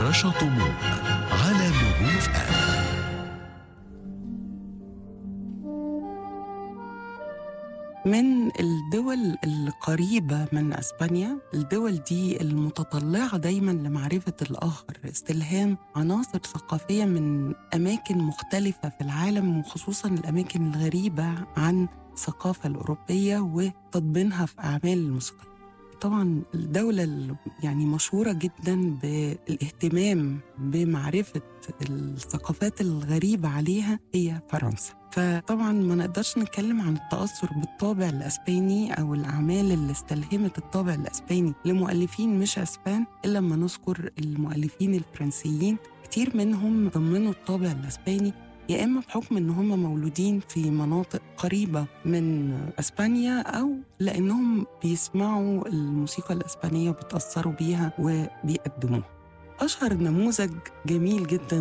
رشا طموح على نجوم آم من الدول القريبة من أسبانيا الدول دي المتطلعة دايما لمعرفة الآخر استلهام عناصر ثقافية من أماكن مختلفة في العالم وخصوصا الأماكن الغريبة عن الثقافة الأوروبية وتطبينها في أعمال الموسيقى طبعا الدولة ال- يعني مشهورة جدا بالاهتمام بمعرفة الثقافات الغريبة عليها هي فرنسا فطبعا ما نقدرش نتكلم عن التأثر بالطابع الأسباني أو الأعمال اللي استلهمت الطابع الأسباني لمؤلفين مش أسبان إلا لما نذكر المؤلفين الفرنسيين كتير منهم ضمنوا الطابع الأسباني يا إما بحكم إن هم مولودين في مناطق قريبة من أسبانيا أو لأنهم بيسمعوا الموسيقى الأسبانية وبيتأثروا بيها وبيقدموها أشهر نموذج جميل جدا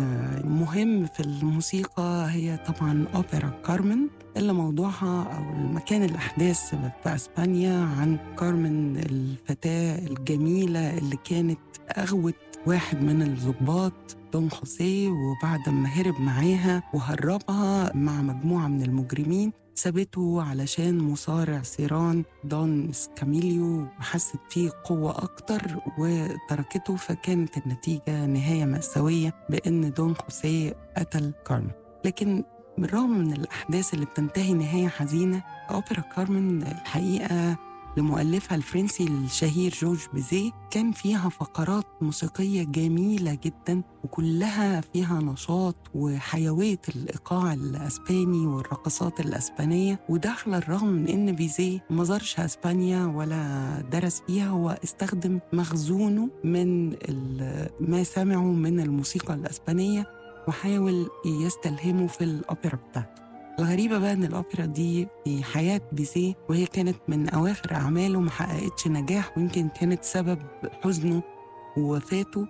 ومهم في الموسيقى هي طبعا أوبرا كارمن اللي موضوعها أو المكان الأحداث في أسبانيا عن كارمن الفتاة الجميلة اللي كانت أغوت واحد من الضباط دون خوسيه وبعد ما هرب معاها وهربها مع مجموعة من المجرمين سابته علشان مصارع سيران دون سكاميليو وحست فيه قوة أكتر وتركته فكانت النتيجة نهاية مأساوية بأن دون خوسيه قتل كارمن لكن بالرغم من الأحداث اللي بتنتهي نهاية حزينة أوبرا كارمن الحقيقة لمؤلفها الفرنسي الشهير جورج بيزيه كان فيها فقرات موسيقية جميلة جدا وكلها فيها نشاط وحيوية الإيقاع الأسباني والرقصات الأسبانية وده على الرغم من إن بيزيه ما زارش أسبانيا ولا درس فيها هو استخدم مخزونه من ال- ما سمعه من الموسيقى الأسبانية وحاول يستلهمه في الأوبرا بتاعته الغريبة بقى إن الأوبرا دي في حياة بيزيه وهي كانت من أواخر أعماله ما حققتش نجاح ويمكن كانت سبب حزنه ووفاته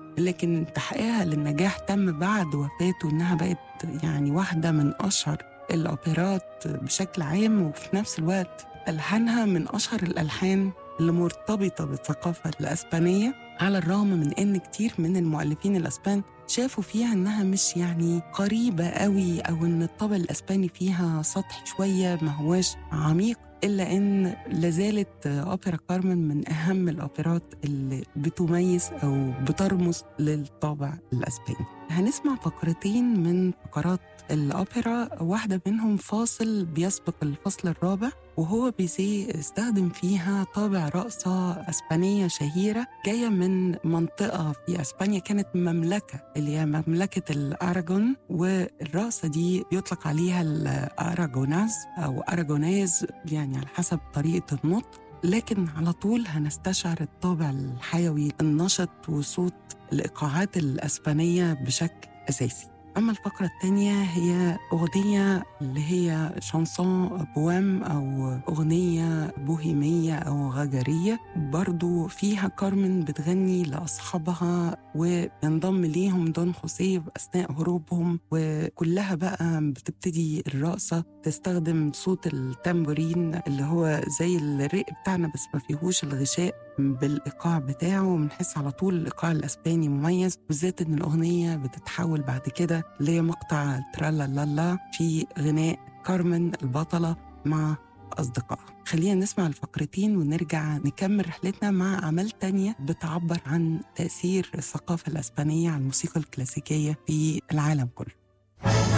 لكن تحقيقها للنجاح تم بعد وفاته إنها بقت يعني واحدة من أشهر الأوبرات بشكل عام وفي نفس الوقت ألحانها من أشهر الألحان اللي مرتبطة بالثقافة الأسبانية على الرغم من إن كتير من المؤلفين الأسبان شافوا فيها إنها مش يعني قريبة قوي أو إن الطابع الأسباني فيها سطح شوية ما هواش عميق إلا إن لازالت أوبرا كارمن من أهم الأوبرات اللي بتميز أو بترمز للطابع الأسباني هنسمع فقرتين من فقرات الأوبرا واحدة منهم فاصل بيسبق الفصل الرابع وهو بيزيه استخدم فيها طابع رقصة أسبانية شهيرة جاية من منطقة في أسبانيا كانت مملكة اللي هي مملكة الأراجون والرقصة دي يطلق عليها الأراجوناز أو أراجوناز يعني على حسب طريقة النطق لكن على طول هنستشعر الطابع الحيوي النشط وصوت الإيقاعات الأسبانية بشكل أساسي أما الفقرة الثانية هي أغنية اللي هي شانسون بوام أو أغنية بوهيمية أو غجرية برضو فيها كارمن بتغني لأصحابها وينضم ليهم دون خوسيه أثناء هروبهم وكلها بقى بتبتدي الرقصة تستخدم صوت التامبورين اللي هو زي الرق بتاعنا بس ما فيهوش الغشاء بالإيقاع بتاعه وبنحس على طول الإيقاع الأسباني مميز بالذات إن الأغنية بتتحول بعد كده لمقطع ترالا لالا في غناء كارمن البطلة مع أصدقائها خلينا نسمع الفقرتين ونرجع نكمل رحلتنا مع أعمال تانية بتعبر عن تأثير الثقافة الأسبانية على الموسيقى الكلاسيكية في العالم كله